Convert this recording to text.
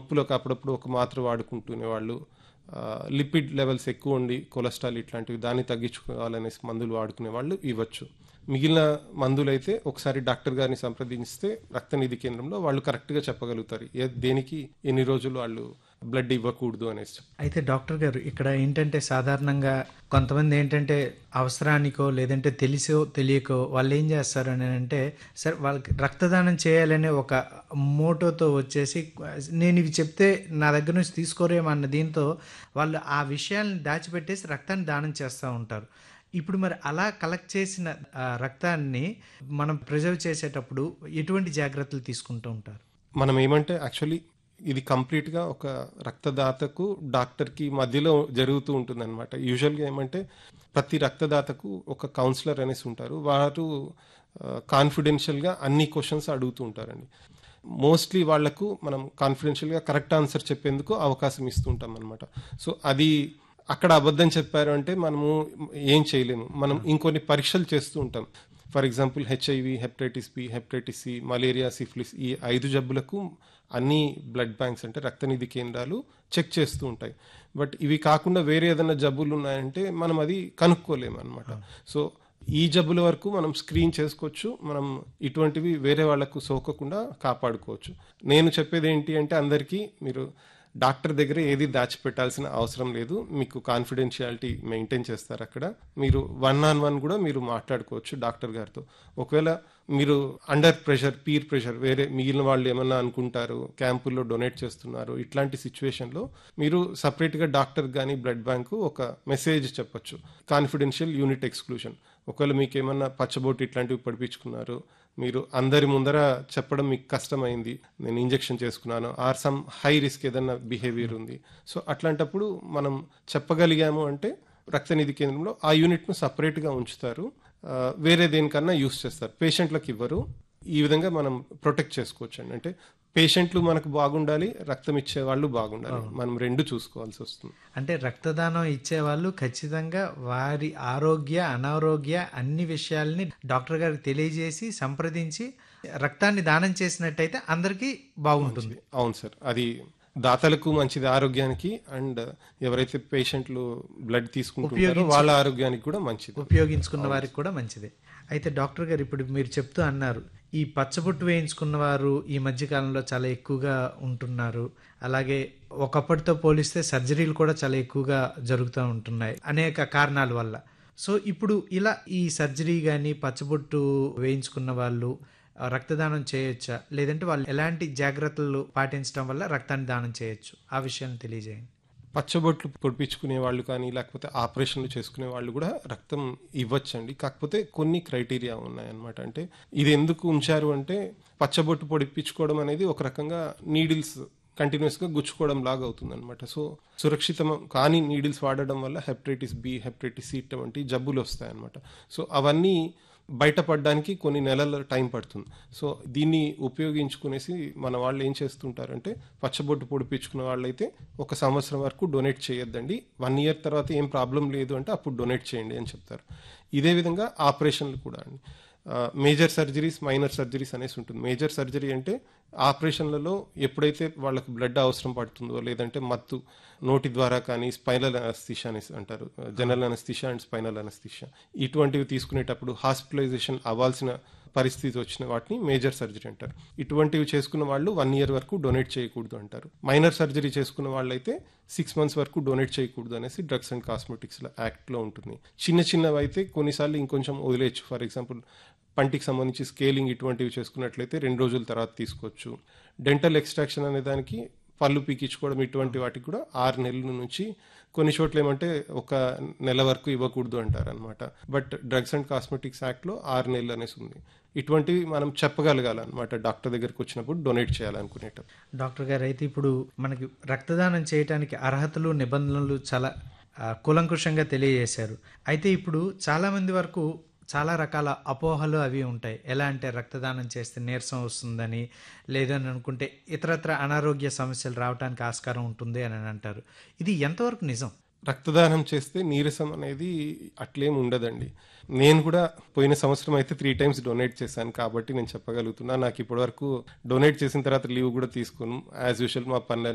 నొప్పులకు అప్పుడప్పుడు ఒక మాత్ర వాడుకుంటునే వాళ్ళు ఆ, లిపిడ్ లెవెల్స్ ఎక్కువ ఉండి కొలెస్ట్రాల్ ఇట్లాంటివి దాన్ని తగ్గించుకోవాలనేసి మందులు వాడుకునే వాళ్ళు ఇవ్వచ్చు మిగిలిన మందులైతే ఒకసారి డాక్టర్ గారిని సంప్రదించితే రక్తనిధి కేంద్రంలో వాళ్ళు కరెక్ట్గా చెప్పగలుగుతారు ఏ దేనికి ఎన్ని రోజులు వాళ్ళు బ్లడ్ ఇవ్వకూడదు అనేసి అయితే డాక్టర్ గారు ఇక్కడ ఏంటంటే సాధారణంగా కొంతమంది ఏంటంటే అవసరానికో లేదంటే తెలిసో తెలియకో వాళ్ళు ఏం చేస్తారు అని అంటే సరే వాళ్ళకి రక్తదానం చేయాలనే ఒక మోటోతో వచ్చేసి నేను ఇవి చెప్తే నా దగ్గర నుంచి తీసుకోరేమో అన్న దీంతో వాళ్ళు ఆ విషయాలను దాచిపెట్టేసి రక్తాన్ని దానం చేస్తూ ఉంటారు ఇప్పుడు మరి అలా కలెక్ట్ చేసిన ఆ, రక్తాన్ని మనం ప్రిజర్వ్ చేసేటప్పుడు ఎటువంటి జాగ్రత్తలు తీసుకుంటూ ఉంటారు మనం ఏమంటే యాక్చువల్లీ ఇది కంప్లీట్గా ఒక రక్తదాతకు డాక్టర్కి మధ్యలో జరుగుతూ ఉంటుంది అనమాట యూజువల్గా ఏమంటే ప్రతి రక్తదాతకు ఒక కౌన్సిలర్ అనేసి ఉంటారు వారు కాన్ఫిడెన్షియల్గా అన్ని క్వశ్చన్స్ అడుగుతూ ఉంటారండి మోస్ట్లీ వాళ్లకు మనం కాన్ఫిడెన్షియల్గా కరెక్ట్ ఆన్సర్ చెప్పేందుకు అవకాశం ఇస్తూ ఉంటాం అనమాట సో అది అక్కడ అబద్ధం చెప్పారు అంటే మనము ఏం చేయలేము మనం ఇంకొన్ని పరీక్షలు చేస్తూ ఉంటాం for example HIV hepatitis B hepatitis C malaria syphilis ఈ ఐదు జబ్బులకు అన్ని బ్లడ్ బ్యాంక్స్ అంటే రక్తనిధి కేంద్రాలు చెక్ చేస్తూ ఉంటాయి బట్ ఇవి కాకుండా వేరే ఏదైనా జబ్బులు ఉన్నాయంటే మనం అది కనుక్కోలేము అనమాట సో ఈ జబ్బుల వరకు మనం స్క్రీన్ చేసుకోవచ్చు మనం ఇటువంటివి వేరే వాళ్ళకు సోకకుండా కాపాడుకోవచ్చు నేను చెప్పేది ఏంటి అంటే అందరికీ మీరు డాక్టర్ దగ్గర ఏది దాచిపెట్టాల్సిన అవసరం లేదు మీకు కాన్ఫిడెన్షియాలిటీ మెయింటైన్ చేస్తారు అక్కడ మీరు వన్ ఆన్ వన్ కూడా మీరు మాట్లాడుకోవచ్చు డాక్టర్ గారితో ఒకవేళ మీరు అండర్ ప్రెషర్ పీర్ ప్రెషర్ వేరే మిగిలిన వాళ్ళు ఏమన్నా అనుకుంటారు క్యాంపుల్లో డొనేట్ చేస్తున్నారు ఇట్లాంటి సిచ్యువేషన్లో మీరు సపరేట్గా డాక్టర్ కానీ బ్లడ్ బ్యాంకు ఒక మెసేజ్ చెప్పొచ్చు కాన్ఫిడెన్షియల్ యూనిట్ ఎక్స్క్లూషన్ ఒకవేళ మీకు ఏమన్నా పచ్చబొట్టు ఇట్లాంటివి పడిపించుకున్నారు మీరు అందరి ముందర చెప్పడం మీకు కష్టమైంది నేను ఇంజెక్షన్ చేసుకున్నాను ఆర్ సమ్ హై రిస్క్ ఏదన్నా బిహేవియర్ ఉంది సో అట్లాంటప్పుడు మనం చెప్పగలిగాము అంటే రక్తనిధి కేంద్రంలో ఆ యూనిట్ను సపరేట్గా ఉంచుతారు ఆ, వేరే దేనికన్నా యూస్ చేస్తారు పేషెంట్లకు ఇవ్వరు ఈ విధంగా మనం ప్రొటెక్ట్ చేసుకోవచ్చు అండి అంటే పేషెంట్లు మనకు బాగుండాలి రక్తం ఇచ్చే వాళ్ళు బాగుండాలి మనం రెండు చూసుకోవాల్సి వస్తుంది అంటే రక్తదానం ఇచ్చేవాళ్ళు ఖచ్చితంగా వారి ఆరోగ్య అనారోగ్య అన్ని విషయాల్ని డాక్టర్ గారికి తెలియజేసి సంప్రదించి రక్తాన్ని దానం చేసినట్టయితే అందరికీ బాగుంటుంది అవును సార్ అది దాతలకు మంచిది ఆరోగ్యానికి అండ్ ఎవరైతే పేషెంట్లు బ్లడ్ తీసుకుంటుంటారో వాళ్ళ ఆరోగ్యానికి కూడా మంచిది ఉపయోగించుకున్న వారికి కూడా మంచిదే అయితే డాక్టర్ గారు ఇప్పుడు మీరు చెప్తూ అన్నారు ఈ పచ్చబొట్టు వేయించుకున్న వారు ఈ మధ్య కాలంలో చాలా ఎక్కువగా ఉంటున్నారు అలాగే ఒకప్పటితో పోలిస్తే సర్జరీలు కూడా చాలా ఎక్కువగా జరుగుతూ ఉంటున్నాయి అనేక కారణాల వల్ల సో ఇప్పుడు ఇలా ఈ సర్జరీ కానీ పచ్చబొట్టు వేయించుకున్న వాళ్ళు ఆ, రక్తదానం చేయొచ్చా లేదంటే వాళ్ళు ఎలాంటి జాగ్రత్తలు పాటించడం వల్ల రక్తాన్ని దానం చేయొచ్చు ఆ విషయాన్ని తెలియజేయండి పచ్చబొట్లు పొడిపించుకునే వాళ్ళు కానీ లేకపోతే ఆపరేషన్లు చేసుకునే వాళ్ళు కూడా రక్తం ఇవ్వచ్చండి కాకపోతే కొన్ని క్రైటీరియా ఉన్నాయన్నమాట అంటే ఇది ఎందుకు ఉంచారు అంటే పచ్చబొట్టు పొడిపించుకోవడం అనేది ఒక రకంగా నీడిల్స్ కంటిన్యూస్ గా గుచ్చుకోవడం లాగా అవుతుంది అనమాట సో సురక్షితం కానీ నీడిల్స్ వాడడం వల్ల హెపటైటిస్ బి హెపటైటిస్ సి వంటి జబ్బులు వస్తాయన్నమాట సో అవన్నీ బయటపడడానికి కొన్ని నెలల టైం పడుతుంది సో దీన్ని ఉపయోగించుకునేసి మన వాళ్ళు ఏం చేస్తుంటారంటే పచ్చబొట్టు పొడిపించుకున్న వాళ్ళైతే ఒక సంవత్సరం వరకు డొనేట్ చేయొద్దండి వన్ ఇయర్ తర్వాత ఏం ప్రాబ్లం లేదు అంటే అప్పుడు డొనేట్ చేయండి అని చెప్తారు ఇదే విధంగా ఆపరేషన్లు కూడా అండి మేజర్ సర్జరీస్ మైనర్ సర్జరీస్ అనేసి ఉంటుంది మేజర్ సర్జరీ అంటే ఆపరేషన్లలో ఎప్పుడైతే వాళ్ళకు బ్లడ్ అవసరం పడుతుందో లేదంటే మత్తు నోటి ద్వారా కానీ స్పైనల్ అనస్థిషా అనేసి అంటారు general anaesthesia and spinal anaesthesia ఇటువంటివి తీసుకునేటప్పుడు హాస్పిటలైజేషన్ అవ్వాల్సిన పరిస్థితి వచ్చిన వాటిని మేజర్ సర్జరీ అంటారు ఇటువంటివి చేసుకున్న వాళ్ళు వన్ ఇయర్ వరకు డొనేట్ చేయకూడదు అంటారు మైనర్ సర్జరీ చేసుకున్న వాళ్ళైతే సిక్స్ మంత్స్ వరకు డొనేట్ చేయకూడదు అనేసి డ్రగ్స్ అండ్ కాస్మెటిక్స్ యాక్ట్లో ఉంటుంది చిన్న చిన్నవి అయితే కొన్నిసార్లు ఇంకొంచెం వదిలేయచ్చు ఫర్ ఎగ్జాంపుల్ పంటికి సంబంధించి స్కేలింగ్ ఇటువంటివి చేసుకున్నట్లయితే రెండు రోజుల తర్వాత తీసుకోవచ్చు డెంటల్ ఎక్స్ట్రాక్షన్ అనే దానికి పళ్ళు పీకించుకోవడం ఇటువంటి వాటికి కూడా ఆరు నెలల నుంచి కొన్ని చోట్ల ఏమంటే ఒక నెల వరకు ఇవ్వకూడదు అంటారు అనమాట బట్ డ్రగ్స్ అండ్ కాస్మెటిక్స్ యాక్ట్లో ఆరు నెలలు అనేసి ఉంది ఇటువంటివి మనం చెప్పగలగాలన్నమాట డాక్టర్ దగ్గరికి వచ్చినప్పుడు డొనేట్ చేయాలనుకునేటప్పుడు డాక్టర్ గారు అయితే ఇప్పుడు మనకి రక్తదానం చేయడానికి అర్హతలు నిబంధనలు చాలా ఆ, కూలంకుషంగా తెలియజేశారు అయితే ఇప్పుడు చాలా మంది వరకు చాలా రకాల అపోహలు అవి ఉంటాయి ఎలా అంటే రక్తదానం చేస్తే నీరసం వస్తుందని లేదని అనుకుంటే ఇతరత్ర అనారోగ్య సమస్యలు రావడానికి ఆస్కారం ఉంటుంది అని అంటారు ఇది ఎంతవరకు నిజం రక్తదానం చేస్తే నీరసం అనేది అట్లేం ఉండదండి నేను కూడా పోయిన సంవత్సరం అయితే త్రీ టైమ్స్ డొనేట్ చేశాను కాబట్టి నేను చెప్పగలుగుతున్నా నాకు ఇప్పటివరకు డొనేట్ చేసిన తర్వాత లీవ్ కూడా తీసుకోను యాజ్ యూజువల్ మా పనులు